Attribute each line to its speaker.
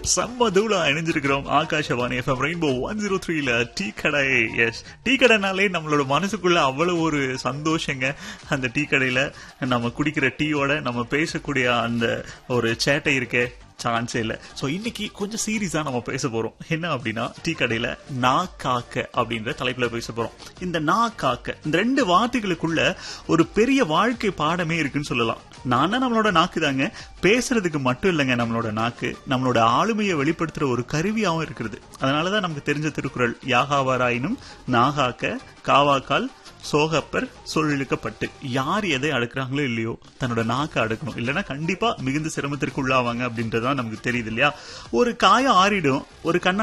Speaker 1: செம்ம தூளா இணைஞ்சிருக்கிறோம் Akashvani FM rainbow one zero த்ரீல டீ கடை எஸ் டீ கடைனாலே நம்மளோட மனசுக்குள்ள அவ்வளவு ஒரு சந்தோஷங்க அந்த டீ கடையில நம்ம குடிக்கிற டீயோட நம்ம பேசக்கூடிய அந்த ஒரு சேட்டை இருக்கே சான்ஸே இல்லை ஸோ இன்னைக்கு கொஞ்சம் சீரியஸா நம்ம பேச போறோம் என்ன அப்படின்னா டீ கடையில நா காக்க அப்படின்ற தலைப்புல பேச போறோம் இந்த நா காக்க இந்த ரெண்டு வார்த்தைகளுக்குள்ள ஒரு பெரிய வாழ்க்கை பாடமே இருக்குன்னு சொல்லலாம் நானா நம்மளோட நாக்கு தாங்க பேசுறதுக்கு மட்டும் இல்லைங்க நம்மளோட நாக்கு நம்மளோட ஆளுமையை வெளிப்படுத்துற ஒரு கருவியாவும் இருக்கிறது அதனாலதான் நமக்கு தெரிஞ்ச திருக்குறள் யாகாவாராயினும் நாகாக்க காவாக்கால் சோகப்பர் சொல்லிழுக்கப்பட்டு யார் எதை அடுக்குறாங்களோ இல்லையோ தன்னோட நாக்கை அடுக்கணும் இல்லைன்னா கண்டிப்பா மிகுந்த சிரமத்திற்கு உள்ளாவாங்க அப்படின்றதான் நமக்கு தெரியுது இல்லையா ஒரு காயம் ஆறிடும் ஒரு கண்ணா